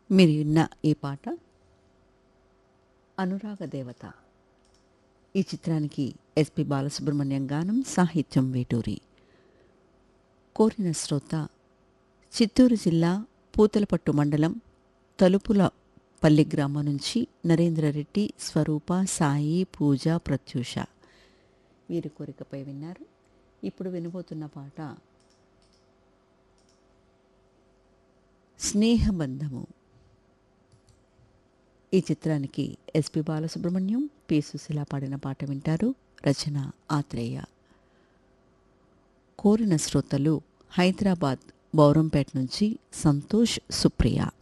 మీరు విన్న ఈ పాట అనురాగ దేవత ఈ చిత్రానికి ఎస్పి బాలసుబ్రహ్మణ్యం గానం సాహిత్యం వేటూరి కోరిన శ్రోత చిత్తూరు జిల్లా పూతలపట్టు మండలం తలుపులపల్లి గ్రామం నుంచి నరేంద్రరెడ్డి స్వరూప సాయి పూజ ప్రత్యూష వీరి కోరికపై విన్నారు ఇప్పుడు వినబోతున్న పాట స్నేహబంధము ఈ చిత్రానికి ఎస్పి బాలసుబ్రహ్మణ్యం పి సుశీల పాడిన పాట వింటారు రచన ఆత్రేయ కోరిన శ్రోతలు హైదరాబాద్ బౌరంపేట నుంచి సంతోష్ సుప్రియ